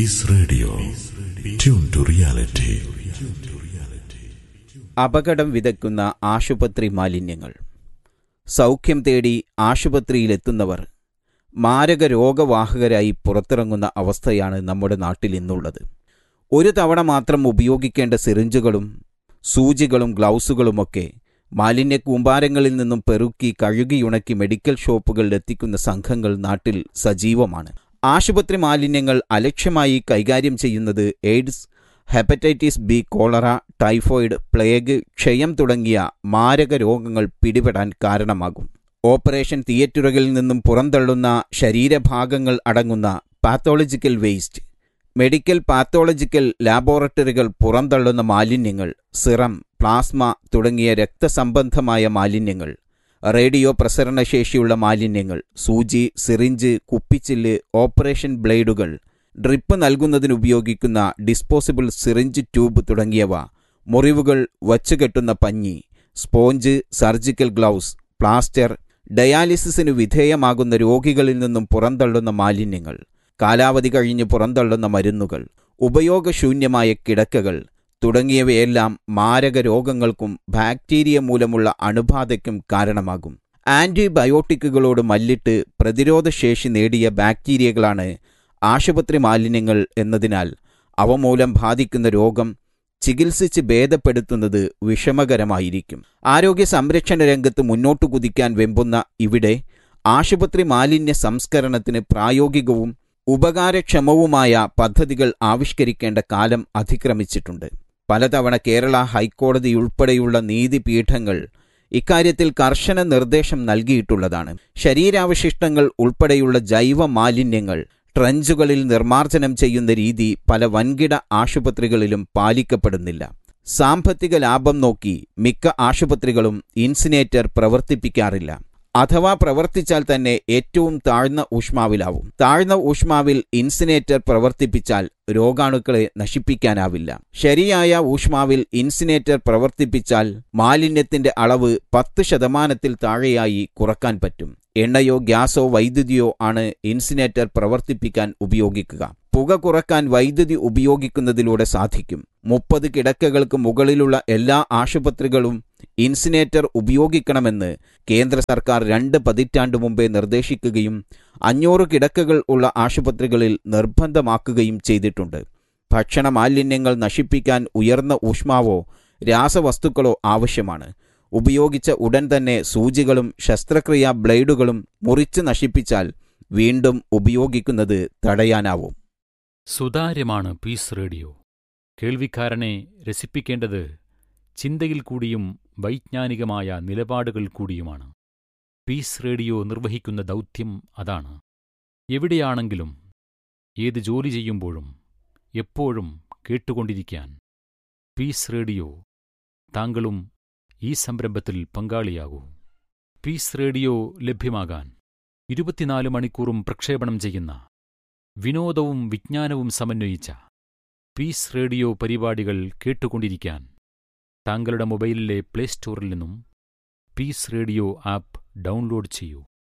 Peace Radio. Tune to reality. അപകടം വിതയ്ക്കുന്ന ആശുപത്രി മാലിന്യങ്ങൾ സൗഖ്യം തേടി ആശുപത്രിയിലെത്തുന്നവർ മാരക രോഗവാഹകരായി പുറത്തിറങ്ങുന്ന അവസ്ഥയാണ് നമ്മുടെ നാട്ടിൽ ഇന്നുള്ളത് ഒരു തവണ മാത്രം ഉപയോഗിക്കേണ്ട സിറിഞ്ചുകളും സൂചികളും ഗ്ലൗസുകളുമൊക്കെ മാലിന്യ കൂമ്പാരങ്ങളിൽ നിന്നും പെറുക്കി കഴുകിയുണക്കി മെഡിക്കൽ ഷോപ്പുകളിൽ എത്തിക്കുന്ന സംഘങ്ങൾ നാട്ടിൽ സജീവമാണ് ആശുപത്രി മാലിന്യങ്ങൾ അലക്ഷ്യമായി കൈകാര്യം ചെയ്യുന്നത് AIDS hepatitis B cholera typhoid plague ക്ഷയം തുടങ്ങിയ മാരക രോഗങ്ങൾ പിടിപെടാൻ കാരണമാകും ഓപ്പറേഷൻ തിയേറ്ററുകളിൽ നിന്നും പുറന്തള്ളുന്ന ശരീരഭാഗങ്ങൾ അടങ്ങുന്ന പാത്തോളജിക്കൽ വേസ്റ്റ് മെഡിക്കൽ പാത്തോളജിക്കൽ ലാബോറട്ടറികൾ പുറന്തള്ളുന്ന മാലിന്യങ്ങൾ സിറം പ്ലാസ്മ തുടങ്ങിയ രക്തസംബന്ധമായ മാലിന്യങ്ങൾ റേഡിയോ പ്രസരണശേഷിയുള്ള മാലിന്യങ്ങൾ സൂചി സിറിഞ്ച് കുപ്പിച്ചില്ല് ഓപ്പറേഷൻ ബ്ലേഡുകൾ ഡ്രിപ്പ് നൽകുന്നതിനുപയോഗിക്കുന്ന ഡിസ്പോസിബിൾ സിറിഞ്ച് ട്യൂബ് തുടങ്ങിയവ മുറിവുകൾ വച്ചുകെട്ടുന്ന പഞ്ഞി സ്പോഞ്ച് സർജിക്കൽ ഗ്ലൗസ് പ്ലാസ്റ്റർ ഡയാലിസിസിന് വിധേയമാകുന്ന രോഗികളിൽ നിന്നും പുറന്തള്ളുന്ന മാലിന്യങ്ങൾ കാലാവധി കഴിഞ്ഞ് പുറന്തള്ളുന്ന മരുന്നുകൾ ഉപയോഗശൂന്യമായ കിടക്കകൾ തുടങ്ങിയവയെല്ലാം മാരക രോഗങ്ങൾക്കും ബാക്ടീരിയ മൂലമുള്ള അണുബാധയ്ക്കും കാരണമാകും ആന്റിബയോട്ടിക്കുകളോട് മല്ലിട്ട് പ്രതിരോധശേഷി നേടിയ ബാക്ടീരിയകളാണ് ആശുപത്രി മാലിന്യങ്ങൾ എന്നതിനാൽ അവ മൂലം ബാധിക്കുന്ന രോഗം ചികിത്സിച്ച് ഭേദപ്പെടുത്തുന്നത് വിഷമകരമായിരിക്കും ആരോഗ്യ സംരക്ഷണ രംഗത്ത് മുന്നോട്ടു കുതിക്കാൻ വെമ്പുന്ന ഇവിടെ ആശുപത്രി മാലിന്യ സംസ്കരണത്തിന് പ്രായോഗികവും ഉപകാരക്ഷമവുമായ പദ്ധതികൾ ആവിഷ്കരിക്കേണ്ട കാലം അതിക്രമിച്ചിട്ടുണ്ട് പലതവണ കേരള ഹൈക്കോടതിയുൾപ്പെടെയുള്ള നീതിപീഠങ്ങൾ ഇക്കാര്യത്തിൽ കർശന നിർദ്ദേശം നൽകിയിട്ടുള്ളതാണ് ശരീരാവശിഷ്ടങ്ങൾ ഉൾപ്പെടെയുള്ള ജൈവ മാലിന്യങ്ങൾ ട്രഞ്ചുകളിൽ നിർമ്മാർജ്ജനം ചെയ്യുന്ന രീതി പല വൻകിട ആശുപത്രികളിലും പാലിക്കപ്പെടുന്നില്ല സാമ്പത്തിക ലാഭം നോക്കി മിക്ക ആശുപത്രികളും ഇൻസിനേറ്റർ പ്രവർത്തിപ്പിക്കാറില്ല അഥവാ പ്രവർത്തിച്ചാൽ തന്നെ ഏറ്റവും താഴ്ന്ന ഊഷ്മാവിലാവും താഴ്ന്ന ഊഷ്മാവിൽ ഇൻസിനേറ്റർ പ്രവർത്തിപ്പിച്ചാൽ രോഗാണുക്കളെ നശിപ്പിക്കാനാവില്ല ശരിയായ ഊഷ്മാവിൽ ഇൻസിനേറ്റർ പ്രവർത്തിപ്പിച്ചാൽ മാലിന്യത്തിന്റെ അളവ് പത്ത് ശതമാനത്തിൽ താഴെയായി കുറക്കാൻ പറ്റും എണ്ണയോ ഗ്യാസോ വൈദ്യുതിയോ ആണ് ഇൻസിനേറ്റർ പ്രവർത്തിപ്പിക്കാൻ ഉപയോഗിക്കുക പുക കുറക്കാൻ വൈദ്യുതി ഉപയോഗിക്കുന്നതിലൂടെ സാധിക്കും മുപ്പത് കിടക്കകൾക്ക് മുകളിലുള്ള എല്ലാ ആശുപത്രികളും ഇൻസിനേറ്റർ ഉപയോഗിക്കണമെന്ന് കേന്ദ്ര സർക്കാർ രണ്ട് പതിറ്റാണ്ട് മുമ്പേ നിർദ്ദേശിക്കുകയും അഞ്ഞൂറ് കിടക്കകൾ ഉള്ള ആശുപത്രികളിൽ നിർബന്ധമാക്കുകയും ചെയ്തിട്ടുണ്ട് ഭക്ഷണ മാലിന്യങ്ങൾ നശിപ്പിക്കാൻ ഉയർന്ന ഊഷ്മാവോ രാസവസ്തുക്കളോ ആവശ്യമാണ് ഉപയോഗിച്ച ഉടൻ തന്നെ സൂചികളും ശസ്ത്രക്രിയാ ബ്ലേഡുകളും മുറിച്ച് നശിപ്പിച്ചാൽ വീണ്ടും ഉപയോഗിക്കുന്നത് തടയാനാവും സുതാര്യമാണ് പീസ് റേഡിയോ കേൾവിക്കാരനെ രസിപ്പിക്കേണ്ടത് ചിന്തയിൽ കൂടിയും വൈജ്ഞാനികമായ നിലപാടുകൾ കൂടിയുമാണ് പീസ് റേഡിയോ നിർവഹിക്കുന്ന ദൗത്യം അതാണ് എവിടെയാണെങ്കിലും ഏത് ജോലി ചെയ്യുമ്പോഴും എപ്പോഴും കേട്ടുകൊണ്ടിരിക്കാൻ പീസ് റേഡിയോ താങ്കളും ഈ സംരംഭത്തിൽ പങ്കാളിയാകൂ പീസ് റേഡിയോ ലഭ്യമാകാൻ ഇരുപത്തിനാല് മണിക്കൂറും പ്രക്ഷേപണം ചെയ്യുന്ന വിനോദവും വിജ്ഞാനവും സമന്വയിച്ച പീസ് റേഡിയോ പരിപാടികൾ കേട്ടുകൊണ്ടിരിക്കാൻ താങ്കളുടെ മൊബൈലിലെ പ്ലേ സ്റ്റോറിൽ നിന്നും പീസ് റേഡിയോ ആപ്പ് ഡൗൺലോഡ് ചെയ്യൂ